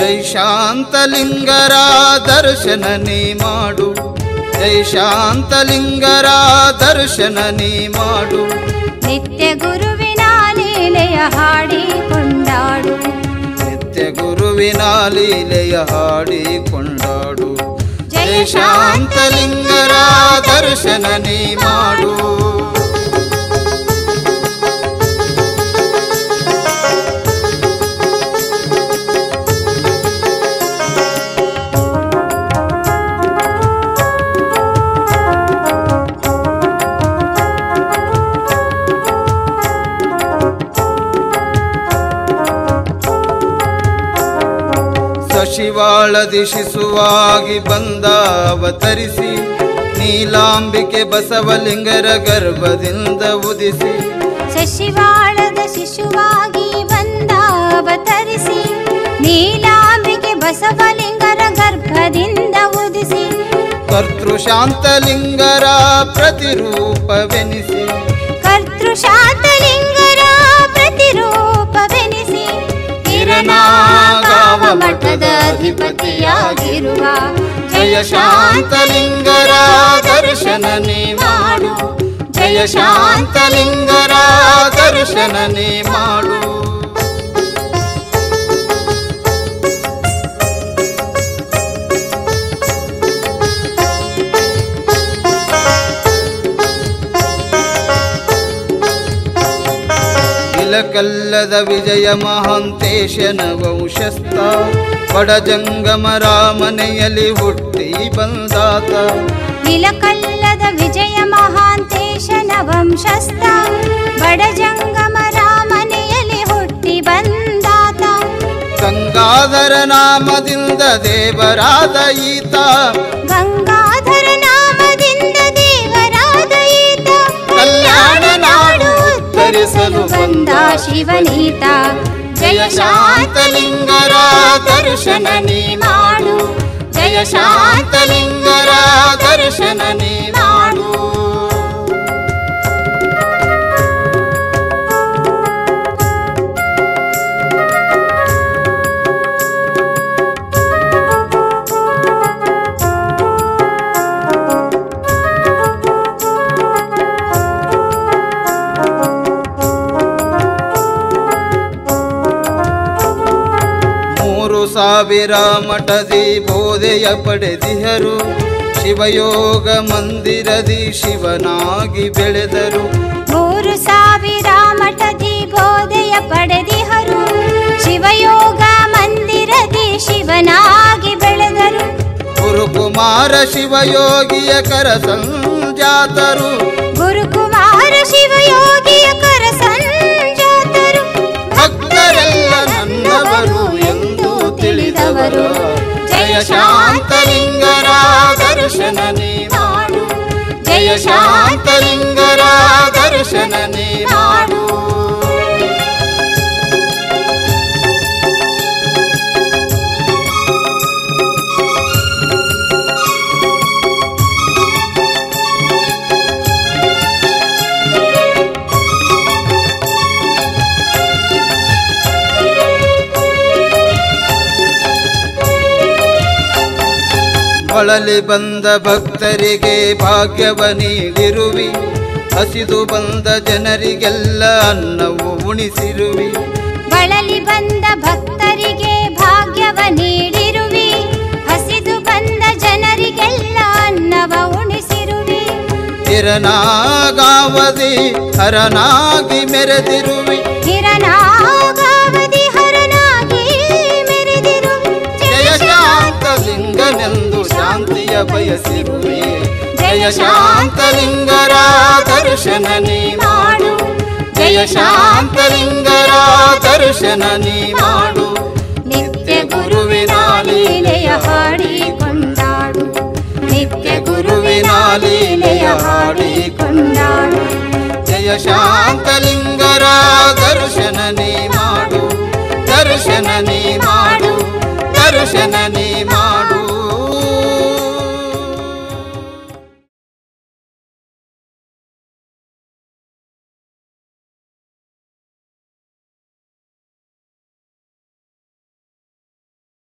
ಜೈ ಶಾಂತಲಿಂಗರ ದರ್ಶನ ನೀ ಮಾಡು ಜೈ ಶಾಂತಲಿಂಗರ ದರ್ಶನ ನೀ ಮಾಡು ನಿತ್ಯ ಗುರುವಿನ ಲೀಲೆಯ ಹಾಡಿ ಕೊಂಡಾಡು ನಿತ್ಯ ಗುರುವಿನ ಲೀಲೆಯ ಹಾಡಿ ಕೊಂಡಾಡು ಜೈ ಶಾಂತಲಿಂಗರ ದರ್ಶನ ನೀ ಮಾಡು ಸಶಿವಾಳದಿ ಶಿಶುವಾಗಿ ಬಂದ ಅವತರಿಸಿ ನೀಲಾಂಬಿಕೆ ಬಸವಲಿಂಗರ ಗರ್ಭದಿಂದ ಉದಿಸಿ ಶಶಿವಾಳದ ಶಿಶುವಾಗಿ ಬಂದ ಅವತರಿಸಿ ನೀಲಾಂಬಿಕೆ ಬಸವಲಿಂಗರ ಗರ್ಭದಿಂದ ಉದಿಸಿ ಕರ್ತೃ ಶಾಂತಲಿಂಗರ ಪ್ರತಿರೂಪವೆನಿಸಿ ಕರ್ತೃ ಶಾಂತಲಿಂಗರ ಪ್ರತಿರೂಪವೆನಿಸಿ ಹಿರನಾಗಾವ ಮಠದ ಅಧಿಪತಿಯಾಗಿರುವ ಜಯ ಶಾಂತಲಿಂಗರ ದರ್ಶನ ನೀ ಮಾಡು ಜಯ ಶಾಂತಲಿಂಗರ ದರ್ಶನ ನೀ ಮಾಡು ಇಲಕಲ್ಲದ ವಿಜಯ ಮಹಾಂತೇಶನ ವಂಶಸ್ಥ ಬಡಜಂಗಮ ರಾಮನೆಯಲ್ಲಿ ಹುಟ್ಟಿ ಬಂದಾತ ನಿಲಕಲ್ಲದ ವಿಜಯ ಮಹಾಂತೇಶನ ವಂಶಸ್ಥ ಬಡಜಂಗಮ ರಾಮನೆಯಲ್ಲಿ ಹುಟ್ಟಿ ಬಂದಾತ ಗಂಗಾಧರ ನಾಮದಿಂದ ದೇವರಾದ ಈತ ಗಂಗಾಧರ ನಾಮದಿಂದ ದೇವರಾದ ಈತ ಕಲ್ಯಾಣ ನಾಡು ಉದ್ಧರಿಸಲು ಬಂದ ಶಿವನೀತ ಜಯ ಶಾಂತಲಿಂಗರ ದರ್ಶನ ನೀ ಮಾಡು ಜಯ ಶಾಂತಲಿಂಗರ ದರ್ಶನ ನೀ ಮಾಡು ಮೂರು ಸಾವಿರ ಮಠದಿ ಬೋಧೆಯ ಪಡೆದಿಹರು ಶಿವಯೋಗ ಮಂದಿರದಿ ಶಿವನಾಗಿ ಬೆಳೆದರು ಮೂರು ಸಾವಿರ ಮಠದಿ ಬೋಧೆಯ ಪಡೆದಿಹರು ಶಿವಯೋಗ ಮಂದಿರದಿ ಶಿವನಾಗಿ ಬೆಳೆದರು ಗುರುಕುಮಾರ ಶಿವಯೋಗಿಯ ಕರ ಸಂಜಾತರು ಗುರುಕುಮಾರ ಶಿವಯೋಗಿಯ ಕರ ಸಂಜಾತರು ಭಕ್ತರೆಲ್ಲ ನನ್ನವರು ಎಂದು ತಿಳಿದವರು ಜಯ ಶಾಂತಲಿಂಗರ ದರ್ಶನ ನೀ ಮಾಡು ಜಯ ಶಾಂತಲಿಂಗರ ದರ್ಶನ ನೀ ಮಾಡು ಬಳಲಿ ಬಂದ ಭಕ್ತರಿಗೆ ಭಾಗ್ಯವ ನೀಡಿರುವಿ ಹಸಿದು ಬಂದ ಜನರಿಗೆಲ್ಲ ಅನ್ನವು ಉಣಿಸಿರುವಿ ಬಳಲಿ ಬಂದ ಭಕ್ತರಿಗೆ ಭಾಗ್ಯವ ನೀಡಿರುವಿ ಹಸಿದು ಬಂದ ಜನರಿಗೆಲ್ಲ ಅನ್ನವ ಉಣಿಸಿರುವಿ ಹಿರನಾಗಾವದಿ ಹರನಾಗಿ ಮೆರೆದಿರುವಿ ಹಿರನಾಗಾವಧಿ ಹರನಾಗಿ ಮೆರೆದಿರುವಿ ಜಯ ಶಾಂತಲಿಂಗನೆಂದು ಶಾಂತಿಯ ಬಯಸಿರುವೆ ಜಯ ಶಾಂತಲಿಂಗರ ದರ್ಶನ ನೀ ಮಾಡು ಜಯ ಶಾಂತಲಿಂಗರ ದರ್ಶನ ನೀ ಮಾಡು ನಿತ್ಯ ಗುರುವಿನ ಲೀಲೆಯ ಹಾಡಿ ಕೊಂಡಾಡು ನಿತ್ಯ ಗುರುವಿನ ಲೀಲೆಯ ಹಾಡಿ ಕೊಂಡಾಡು ಜಯ ಶಾಂತಲಿಂಗರ ದರ್ಶನ ನೀ ಮಾಡು ದರ್ಶನ ನೀ ಮಾಡು ದರ್ಶನ ನೀ